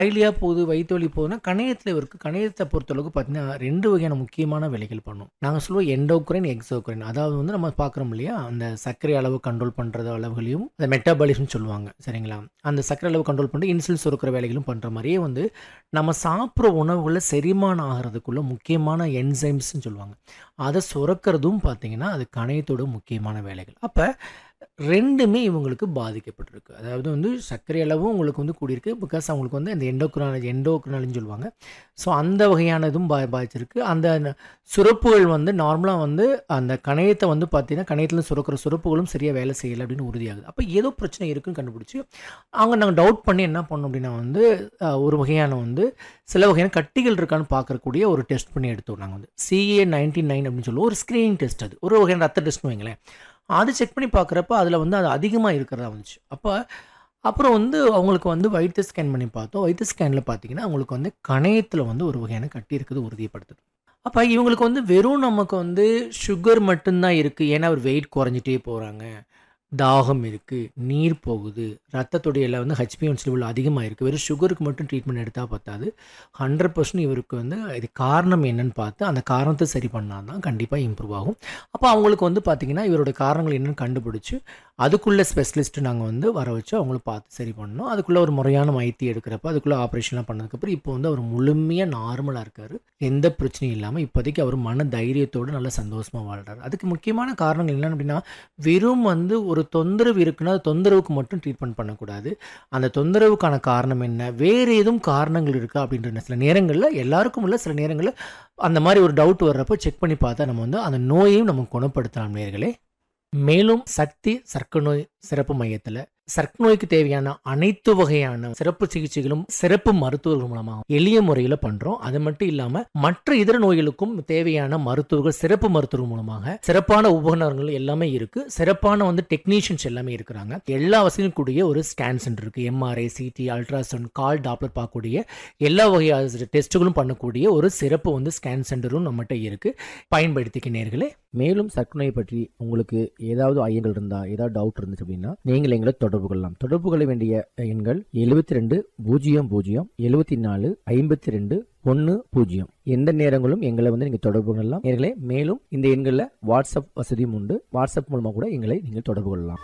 கைலியா போகுது வயிற்று வலி போகுதுன்னா கணையத்தில் இவருக்கு கணையத்தை பொறுத்தளவுக்கு பார்த்தீங்கன்னா ரெண்டு வகையான முக்கியமான வேலைகள் பண்ணும் நாங்கள் சொல்லுவோம் எண்டோக்ரைன் எக்ஸோக்ரைன் அதாவது வந்து நம்ம பார்க்குறோம் இல்லையா அந்த சர்க்கரை அளவு கண்ட்ரோல் பண்ணுறது அளவுகளையும் அந்த மெட்டாபாலிசம் சொல்லுவாங்க சரிங்களா அந்த சர்க்கரை அளவு கண்ட்ரோல் பண்ணிட்டு இன்சுலின் சுரக்கிற வேலைகளும் பண்ணுற மாதிரியே வந்து நம்ம சாப்பிட்ற உணவுகளில் செரிமானம் ஆகிறதுக்குள்ள முக்கியமான என்சைம்ஸ்னு சொல்லுவாங்க அதை சுரக்கிறதும் பார்த்தீங்கன்னா அது கணையத்தோட முக்கியமான வேலைகள் அப்போ ரெண்டுமே இவங்களுக்கு பாதிக்கப்பட்டிருக்கு அதாவது வந்து சர்க்கரை அளவும் உங்களுக்கு வந்து கூடியிருக்கு பிகாஸ் அவங்களுக்கு வந்து அந்த எண்டோக்ராலஜி எண்டோக்ராலஜின்னு சொல்லுவாங்க ஸோ அந்த வகையான இதுவும் பா பாதிச்சிருக்கு அந்த ந- சுரப்புகள் வந்து நார்மலாக வந்து அந்த கணையத்தை வந்து பார்த்தீங்கன்னா கணையத்தில் சுரக்கிற சுரப்புகளும் சரியாக வேலை செய்யலை அப்படின்னு உறுதியாகுது அப்போ ஏதோ பிரச்சனை இருக்குன்னு கண்டுபிடிச்சி அவங்க நாங்கள் டவுட் பண்ணி என்ன பண்ணோம் அப்படின்னா வந்து அஹ், ஒரு வகையான வந்து சில வகையான கட்டிகள் இருக்கான்னு பார்க்கக்கூடிய ஒரு டெஸ்ட் பண்ணி எடுத்தோம் நாங்கள் வந்து சிஏ நைன்டி நைன் அப்படின்னு சொல்லுவோம் ஒரு ஸ்க்ரீனிங் டெஸ்ட் அது ஒரு வகையான ரத்த டெஸ்ட்னு வைங்களேன் அது செக் பண்ணி பார்க்குறப்ப அதில் வந்து அது அதிகமாக இருக்கிறதா வந்துச்சு அப்போ அப்புறம் வந்து அவங்களுக்கு வந்து வயிற்று ஸ்கேன் பண்ணி பார்த்தோம் வயிற்று ஸ்கேனில் பார்த்தீங்கன்னா அவங்களுக்கு வந்து கணையத்தில் வந்து ஒரு வகையான கட்டி இருக்குது உறுதிப்படுத்துது அப்போ இவங்களுக்கு வந்து வெறும் நமக்கு வந்து சுகர் மட்டும்தான் இருக்குது ஏன்னா அவர் வெயிட் குறைஞ்சிட்டே போகிறாங்க தாகம் இருக்குது நீர் போகுது ரத்தத்துடைய எல்லாம் வந்து ஹெச்பிஎன்சி லெவல் அதிகமாக இருக்குது வெறும் சுகருக்கு மட்டும் ட்ரீட்மெண்ட் எடுத்தால் பத்தாது ஹண்ட்ரட் பர்சன்ட் இவருக்கு வந்து இது காரணம் என்னன்னு பார்த்து அந்த காரணத்தை சரி பண்ணால் தான் கண்டிப்பாக இம்ப்ரூவ் ஆகும் அப்போ அவங்களுக்கு வந்து பார்த்திங்கன்னா இவரோட காரணங்கள் என்னன்னு கண்டுபிடிச்சி அதுக்குள்ளே ஸ்பெஷலிஸ்ட்டு நாங்கள் வந்து வர வச்சு அவங்கள பார்த்து சரி பண்ணோம் அதுக்குள்ளே ஒரு முறையான மைத்தி எடுக்கிறப்ப அதுக்குள்ளே ஆப்ரேஷன்லாம் பண்ணதுக்கப்புறம் இப்போ வந்து அவர் முழுமையாக நார்மலாக இருக்கார் எந்த பிரச்சனையும் இல்லாமல் இப்போதைக்கு அவர் மன தைரியத்தோடு நல்ல சந்தோஷமாக வாழ்றாரு அதுக்கு முக்கியமான காரணங்கள் என்னென்னு அப்படின்னா வெறும் வந்து ஒரு தொந்தரவு இருக்குன்னா அது தொந்தரவுக்கு மட்டும் ட்ரீட்மெண்ட் பண்ணக்கூடாது அந்த தொந்தரவுக்கான காரணம் என்ன வேறு எதுவும் காரணங்கள் இருக்கா அப்படின்ற சில நேரங்களில் எல்லாருக்கும் உள்ள சில நேரங்களில் அந்த மாதிரி ஒரு டவுட் வர்றப்போ செக் பண்ணி பார்த்தா நம்ம வந்து அந்த நோயையும் நம்ம குணப்படுத்தலாம் நேர்களே மேலும் சக்தி சர்க்கரை நோய் சிறப்பு மையத்தில் சர்க்கரை நோய்க்கு தேவையான அனைத்து வகையான சிறப்பு சிகிச்சைகளும் சிறப்பு மருத்துவர்கள் மூலமாக எளிய முறையில் பண்றோம் அது மட்டும் இல்லாம மற்ற இதர நோய்களுக்கும் தேவையான மருத்துவர்கள் சிறப்பு மருத்துவர்கள் மூலமாக சிறப்பான உபகரணங்கள் எல்லாமே இருக்கு சிறப்பான வந்து டெக்னீஷியன்ஸ் எல்லாமே இருக்கிறாங்க எல்லா வசதியும் கூடிய ஒரு ஸ்கேன் சென்டர் இருக்கு MRI CT ultrasound colour doppler பார்க்கக்கூடிய எல்லா வகையான டெஸ்ட்டுகளும் பண்ணக்கூடிய ஒரு சிறப்பு வந்து ஸ்கேன் சென்டரும் நம்மகிட்ட இருக்கு பயன்படுத்திக்க நேர்களே மேலும் சர்க்கரை பற்றி உங்களுக்கு ஏதாவது ஐயங்கள் இருந்தா ஏதாவது டவுட் இருந்துச்சு அப்படின்னா நீங்கள் எங்களை தொடர்பு கொள்ளலாம் தொடர்பு கொள்ள வேண்டிய எண்கள் எழுபத்தி ரெண்டு பூஜ்ஜியம் பூஜ்ஜியம் எழுபத்தி நாலு ஐம்பத்தி ரெண்டு ஒன்று பூஜ்ஜியம் எந்த நேரங்களும் எங்களை வந்து நீங்கள் தொடர்பு கொள்ளலாம் நேர்களே மேலும் இந்த எண்களில் வாட்ஸ்அப் வசதியும் உண்டு வாட்ஸ்அப் மூலமாக கூட எங்களை நீங்கள் தொடர்பு கொள்ளலாம்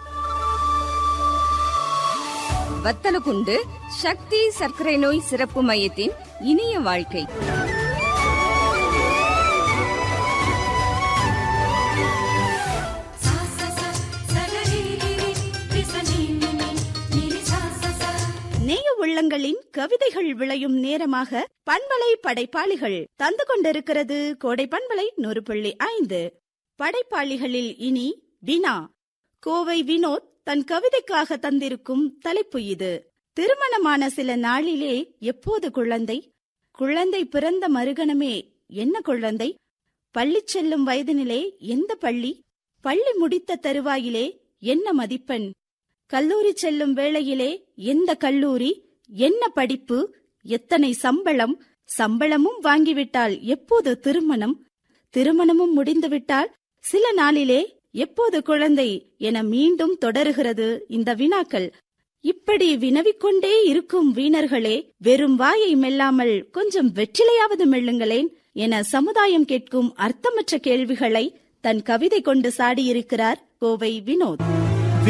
வத்தலகுண்டு சக்தி சர்க்கரை நோய் சிறப்பு மையத்தின் இனிய வாழ்க்கை सा सा सा सगरिरिरि रिसनिनिनि निरि सा सा सा நேய உள்ளங்களின் கவிதைகள் விளையும் நேரமாக பண்பலை படைப்பாளிகள் தந்து கொண்டிருக்கிறது கோடை பண்பலை நூறு புள்ளி ஐந்து படைப்பாளிகளில் இனி வினா கோவை வினோத் தன் கவிதைக்காக தந்திருக்கும் தலைப்பு இது திருமணமான சில நாளிலே எப்போது குழந்தை குழந்தை பிறந்த மறுகணமே என்ன குழந்தை பள்ளி செல்லும் வயதினிலே எந்த பள்ளி பள்ளி முடித்த தருவாயிலே என்ன மதிப்பெண் கல்லூரி செல்லும் வேளையிலே எந்த கல்லூரி என்ன படிப்பு எத்தனை சம்பளம் சம்பளமும் வாங்கிவிட்டால் எப்போது திருமணம் திருமணமும் முடிந்துவிட்டால் சில நாளிலே எப்போது குழந்தை என மீண்டும் தொடருகிறது இந்த வினாக்கள் இப்படி வினவிக்கொண்டே இருக்கும் வீணர்களே வெறும் வாயை மெல்லாமல் கொஞ்சம் வெற்றிலையாவது மெல்லுங்களேன் என சமுதாயம் கேட்கும் அர்த்தமற்ற கேள்விகளை தன் கவிதை கொண்டு சாடியிருக்கிறார் கோவை வினோத்